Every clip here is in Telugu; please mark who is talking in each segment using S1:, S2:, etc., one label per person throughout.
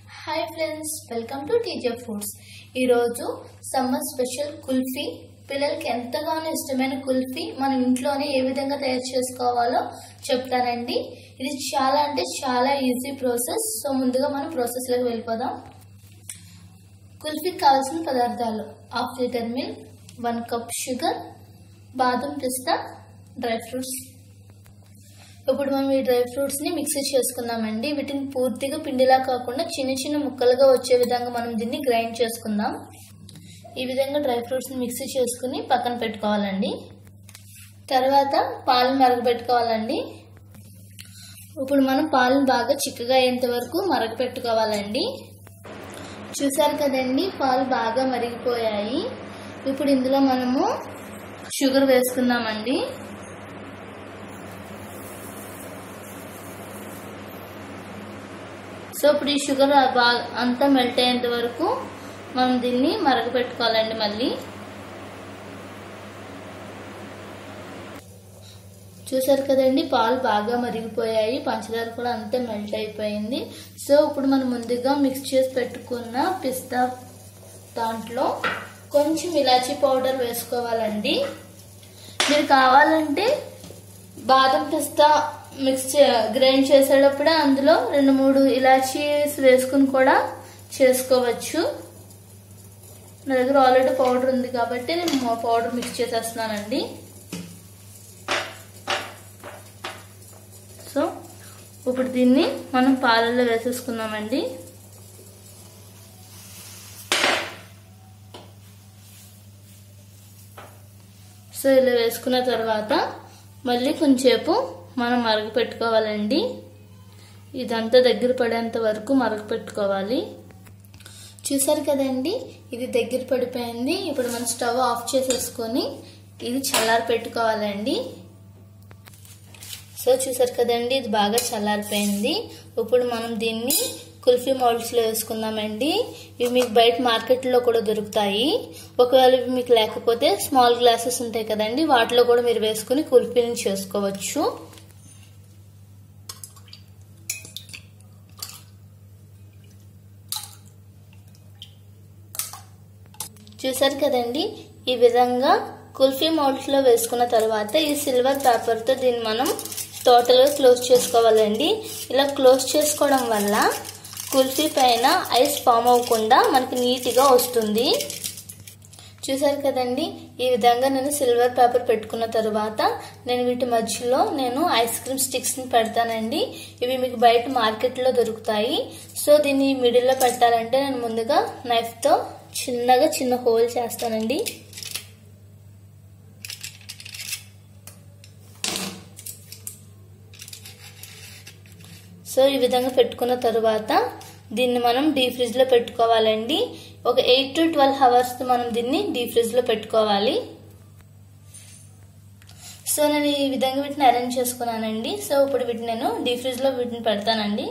S1: hi friends welcome to teacher foods ఈరోజు సమ్మర్ స్పెషల్ కుల్ఫీ పిల్లలకి ఎంతగానో ఇష్టమైన కుల్ఫీ మనం ఇంట్లోనే ఏ విధంగా తయారు చేసుకోవాలో చెప్తానండి ఇది చాలా అంటే చాలా ఈజీ ప్రాసెస్ సో ముందుగా మనం ప్రాసెస్లోకి వెళ్ళిపోదాం కుల్ఫీకి కావాల్సిన పదార్థాలు half litre milk one cup sugar బాదం పిస్తా డ్రై ఫ్రూట్స్ ఇప్పుడు మనం ఈ డ్రై ఫ్రూట్స్ ని మిక్సీ చేసుకుందామండి వీటిని పూర్తిగా పిండిలా కాకుండా చిన్న చిన్న ముక్కలుగా వచ్చే విధంగా మనం దీన్ని గ్రైండ్ చేసుకుందాం ఈ విధంగా డ్రై ఫ్రూట్స్ ని మిక్సీ చేసుకుని పక్కన పెట్టుకోవాలండి తర్వాత పాలు మరగపెట్టుకోవాలండి ఇప్పుడు మనం పాలను బాగా చిక్కగా అయ్యేంత వరకు మరగపెట్టుకోవాలండి చూసారు కదండి పాలు బాగా మరిగిపోయాయి ఇప్పుడు ఇందులో మనము షుగర్ వేసుకుందామండి సో ఇప్పుడు ఈ షుగర్ బాగా అంతా మెల్ట్ అయ్యేంత వరకు మనం దీన్ని మరగపెట్టుకోవాలండి మళ్ళీ చూసారు కదండి పాలు బాగా మరిగిపోయాయి పంచదార కూడా అంతే మెల్ట్ అయిపోయింది సో ఇప్పుడు మనం ముందుగా మిక్స్ చేసి పెట్టుకున్న పిస్తా దాంట్లో కొంచెం ఇలాచీ పౌడర్ వేసుకోవాలండి మీరు కావాలంటే బాదం పిస్తా మిక్స్ గ్రైండ్ చేసేటప్పుడే అందులో రెండు మూడు ఇలాచీస్ వేసుకుని కూడా చేసుకోవచ్చు నా దగ్గర ఆల్రెడీ పౌడర్ ఉంది కాబట్టి నేను పౌడర్ మిక్స్ చేసేస్తున్నానండి సో ఇప్పుడు దీన్ని మనం పాలల్లో వేసేసుకుందామండి సో ఇలా వేసుకున్న తర్వాత మళ్ళీ కొంచెంసేపు మనం మరగ పెట్టుకోవాలండి ఇదంతా దగ్గర పడేంత వరకు మరగ పెట్టుకోవాలి చూసారు కదండి ఇది దగ్గర పడిపోయింది ఇప్పుడు మనం స్టవ్ ఆఫ్ చేసేసుకొని ఇది చల్లారి పెట్టుకోవాలండి సో చూసారు కదండి ఇది బాగా చల్లారిపోయింది ఇప్పుడు మనం దీన్ని కుల్ఫీ మౌల్డ్స్లో వేసుకుందామండి ఇవి మీకు బయట మార్కెట్లో కూడా దొరుకుతాయి ఒకవేళ ఇవి మీకు లేకపోతే స్మాల్ గ్లాసెస్ ఉంటాయి కదండి వాటిలో కూడా మీరు వేసుకుని కుల్ఫీని చేసుకోవచ్చు చూసారు కదండి ఈ విధంగా కుల్ఫీ మౌల్డ్స్లో వేసుకున్న తర్వాత ఈ సిల్వర్ పేపర్తో దీన్ని మనం టోటల్గా క్లోజ్ చేసుకోవాలండి ఇలా క్లోజ్ చేసుకోవడం వల్ల కుల్ఫీ పైన ఐస్ ఫామ్ అవ్వకుండా మనకి నీట్గా వస్తుంది చూసారు కదండి ఈ విధంగా నేను సిల్వర్ పేపర్ పెట్టుకున్న తర్వాత నేను వీటి మధ్యలో నేను ఐస్ క్రీమ్ స్టిక్స్ని పెడతానండి ఇవి మీకు బయట మార్కెట్లో దొరుకుతాయి సో దీన్ని మిడిల్లో పెట్టాలంటే నేను ముందుగా నైఫ్తో చిన్నగా చిన్న హోల్ చేస్తానండి సో ఈ విధంగా పెట్టుకున్న తర్వాత దీన్ని మనం డీ ఫ్రిడ్జ్లో పెట్టుకోవాలండి ఒక ఎయిట్ టు ట్వెల్వ్ అవర్స్ మనం దీన్ని డీ ఫ్రిడ్జ్లో పెట్టుకోవాలి సో నేను ఈ విధంగా వీటిని అరేంజ్ చేసుకున్నానండి సో ఇప్పుడు వీటిని నేను డీ ఫ్రిడ్జ్లో వీటిని పెడతానండి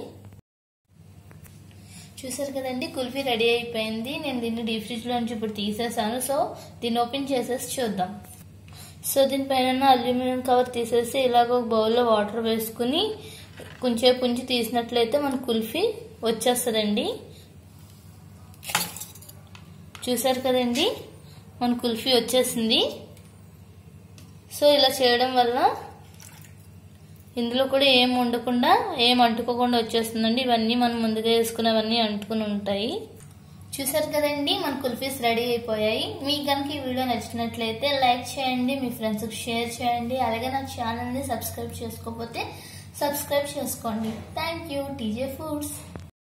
S1: చూసారు కదండి కుల్ఫీ రెడీ అయిపోయింది నేను దీన్ని డీ ఫ్రిడ్జ్లో నుంచి ఇప్పుడు తీసేసాను సో దీన్ని ఓపెన్ చేసేసి చూద్దాం సో దీనిపైన అల్యూమినియం కవర్ తీసేసి ఇలాగ ఒక బౌల్లో వాటర్ వేసుకుని కొంచెం పుంచి తీసినట్లయితే మన కుల్ఫీ వచ్చేస్తుందండి చూసారు కదండి మన కుల్ఫీ వచ్చేసింది సో ఇలా చేయడం వల్ల ఇందులో కూడా ఏం ఉండకుండా ఏం అంటుకోకుండా వచ్చేస్తుందండి ఇవన్నీ మనం ముందుగా వేసుకున్నవన్నీ అంటుకుని ఉంటాయి చూసారు కదండి మన కుల్ఫీస్ రెడీ అయిపోయాయి మీకు కనుక ఈ వీడియో నచ్చినట్లయితే లైక్ చేయండి మీ ఫ్రెండ్స్కి షేర్ చేయండి అలాగే నా ఛానల్ని సబ్స్క్రైబ్ చేసుకోకపోతే సబ్స్క్రైబ్ చేసుకోండి థ్యాంక్ యూ టీజే ఫుడ్స్